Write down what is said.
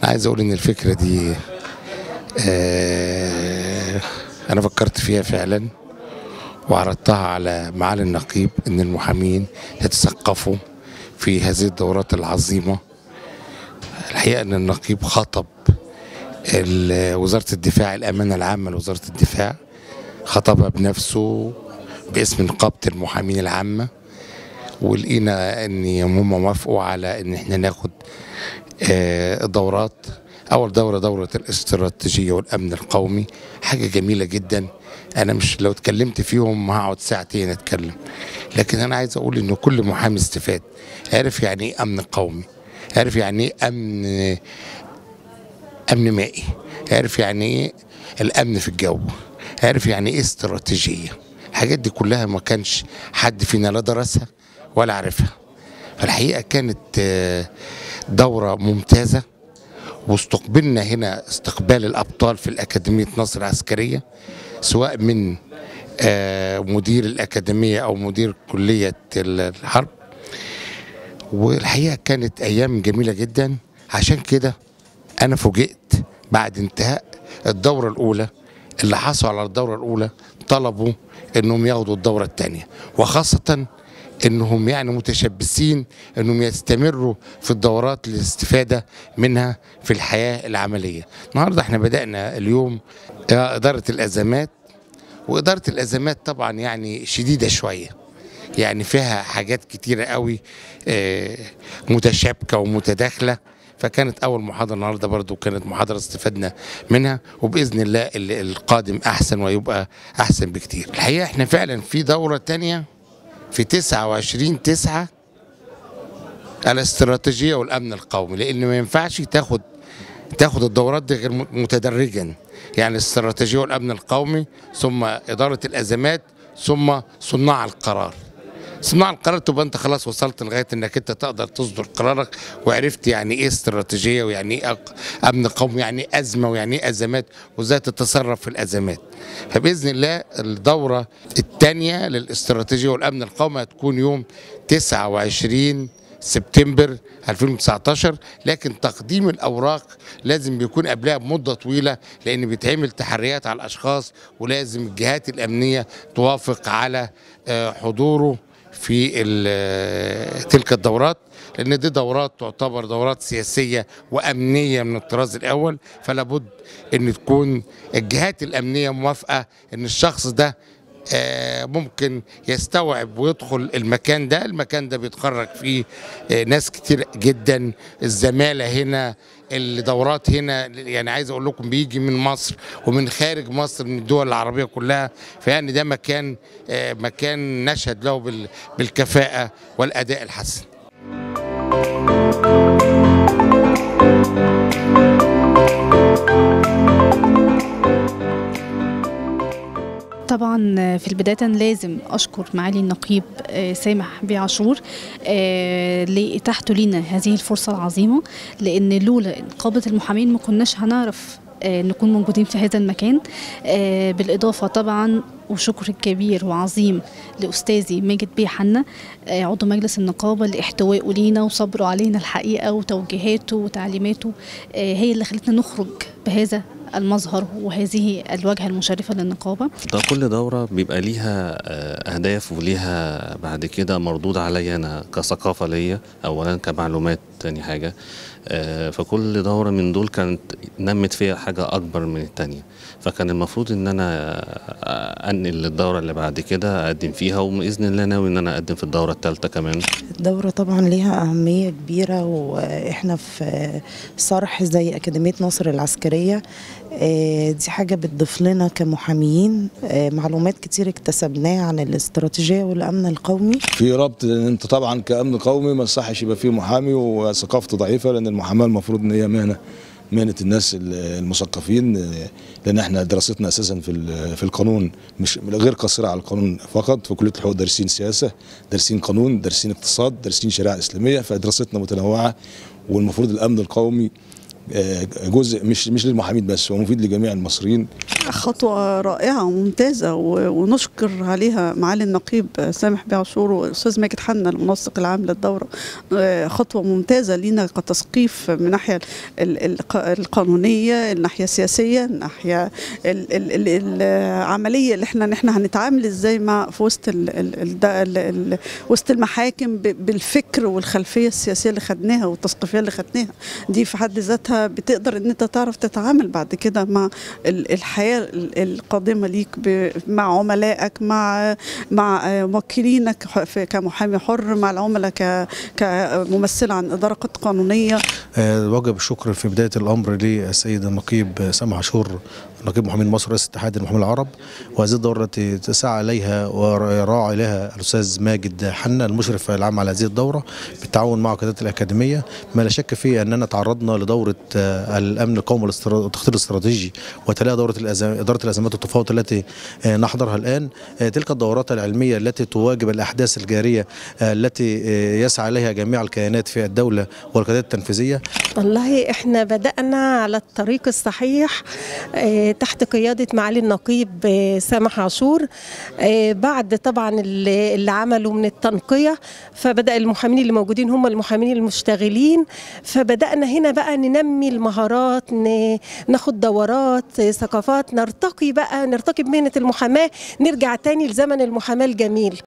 عايز اقول ان الفكره دي آه انا فكرت فيها فعلا وعرضتها على معالي النقيب ان المحامين يتثقفوا في هذه الدورات العظيمه الحقيقه ان النقيب خطب ال- وزاره الدفاع الامانه العامه لوزاره الدفاع خطبها بنفسه باسم نقابه المحامين العامه ولقينا ان هم وافقوا على ان احنا ناخد آه، دورات اول دوره دوره الاستراتيجيه والامن القومي حاجه جميله جدا انا مش لو اتكلمت فيهم هقعد ساعتين اتكلم لكن انا عايز اقول ان كل محامي استفاد عرف يعني ايه امن قومي عرف يعني ايه امن امن مائي عرف يعني ايه الامن في الجو عرف يعني ايه استراتيجيه الحاجات دي كلها ما كانش حد فينا لا درسها ولا عرفها فالحقيقه كانت آه، دوره ممتازه واستقبلنا هنا استقبال الابطال في الاكاديميه نصر العسكريه سواء من آه، مدير الاكاديميه او مدير كليه الحرب والحقيقه كانت ايام جميله جدا عشان كده انا فوجئت بعد انتهاء الدوره الاولى اللي حصلوا على الدوره الاولى طلبوا انهم ياخدوا الدوره الثانيه وخاصه انهم يعني متشبثين انهم يستمروا في الدورات للاستفاده منها في الحياه العمليه. النهارده احنا بدانا اليوم اداره الازمات واداره الازمات طبعا يعني شديده شويه. يعني فيها حاجات كتيره قوي آه، متشابكه ومتداخله فكانت اول محاضره النهارده برضو كانت محاضره استفدنا منها وباذن الله ال- القادم احسن ويبقى احسن بكتير الحقيقه احنا فعلا في دوره تانية في 29 9 الاستراتيجيه والامن القومي لان ما ينفعش تاخد تاخد الدورات دي غير م- متدرجا يعني الاستراتيجيه والامن القومي ثم اداره الازمات ثم صناع القرار صناع القرار تبقى انت خلاص وصلت لغايه انك انت تقدر تصدر قرارك وعرفت يعني ايه استراتيجيه ويعني ايه أق- امن قومي يعني ايه ازمه ويعني ايه ازمات وازاي تتصرف في الازمات فباذن الله الدوره الثانيه للاستراتيجيه والامن القومي هتكون يوم 29 سبتمبر 2019 لكن تقديم الاوراق لازم بيكون قبلها بمده طويله لان بيتعمل تحريات على الاشخاص ولازم الجهات الامنيه توافق على آه، حضوره في ال- تلك الدورات لان دي دورات تعتبر دورات سياسيه وامنيه من الطراز الاول فلا بد ان تكون الجهات الامنيه موافقه ان الشخص ده آه، ممكن يستوعب ويدخل المكان ده المكان ده بيتخرج فيه آه، ناس كتير جدا الزمالة هنا الدورات هنا يعني عايز اقول لكم بيجي من مصر ومن خارج مصر من الدول العربية كلها فيعني ده مكان آه، مكان نشهد له بال- بالكفاءة والأداء الحسن طبعا في البداية لازم أشكر معالي النقيب آه، سامح بيه عاشور آه، لإتاحته لنا هذه الفرصة العظيمة لأن لولا نقابة المحامين ما كناش هنعرف آه، نكون موجودين في هذا المكان آه، بالإضافة طبعا وشكر كبير وعظيم لأستاذي ماجد بيه حنا آه، عضو مجلس النقابة لاحتوائه لينا وصبره علينا الحقيقة وتوجيهاته وتعليماته آه، هي اللي خلتنا نخرج بهذا المظهر وهذه الواجهة المشرفة للنقابة ده كل دورة بيبقى ليها آه، أهداف وليها بعد كده مردود عليا أنا كثقافة ليا أولا كمعلومات تاني حاجة آه، فكل دورة من دول كانت نمت فيها حاجة أكبر من التانية فكان المفروض إن أنا آه، أنقل للدورة اللي بعد كده أقدم فيها وبإذن الله ناوي إن أنا أقدم في الدورة الثالثة كمان الدورة طبعا ليها أهمية كبيرة وإحنا في صرح زي أكاديمية نصر العسكرية آه، دي حاجة بتضيف لنا كمحاميين آه، معلومات كتير اكتسبناها عن الاستراتيجية والأمن القومي في ربط لأن انت طبعا كامن قومي ما يصحش يبقى فيه محامي وثقافته ضعيفه لان المحاماه المفروض ان هي مهنه مهنه الناس المثقفين لان احنا دراستنا اساسا في ال- في القانون مش غير قاصره على القانون فقط في كليه الحقوق دارسين سياسه دارسين قانون دارسين اقتصاد دارسين شريعه اسلاميه فدراستنا متنوعه والمفروض الامن القومي آه، جزء مش مش للمحامين بس هو مفيد لجميع المصريين خطوة رائعة وممتازة و- ونشكر عليها معالي النقيب سامح بيه عاشور والأستاذ ماجد حنا المنسق العام للدورة آه، خطوة ممتازة لينا كتثقيف من الناحية ال- الق- القانونية الناحية السياسية الناحية ال- ال- ال- العملية اللي احنا نحن هنتعامل ازاي مع في وسط ال ال ال ال ال وسط المحاكم ب- بالفكر والخلفية السياسية اللي خدناها والتثقيفية اللي خدناها دي في حد ذاتها بتقدر ان انت تعرف تتعامل بعد كده مع ال- الحياه ال- القادمه ليك ب- مع عملائك مع مع آه، موكلينك ح- في- كمحامي حر مع العملاء ك- كممثله عن اداره قانونيه آه، وجب الشكر في بداية الأمر للسيد النقيب سامح عاشور نقيب محامين مصر رئيس اتحاد المحامين العرب وهذه الدورة التي تسعى إليها وراعي لها الأستاذ ماجد حنا المشرف العام على هذه الدورة بالتعاون مع قيادات الأكاديمية ما لا شك فيه أننا تعرضنا لدورة آه، الأمن القومي والاسترا- والتخطيط الاستراتيجي وتلاها دورة الأزم- إدارة الأزمات والتفاوض التي آه، نحضرها الآن آه، تلك الدورات العلمية التي تواجب الأحداث الجارية آه، التي آه، يسعى إليها جميع الكيانات في الدولة والقيادات التنفيذية والله احنا بدأنا على الطريق الصحيح آه، تحت قيادة معالي النقيب آه، سامح عاشور آه، بعد طبعا اللي اللي عملوا من التنقية فبدأ المحامين اللي موجودين هم المحامين المشتغلين فبدأنا هنا بقى ننمي المهارات ن- ناخد دورات آه، ثقافات نرتقي بقى نرتقي بمهنة المحاماة نرجع تاني لزمن المحاماة الجميل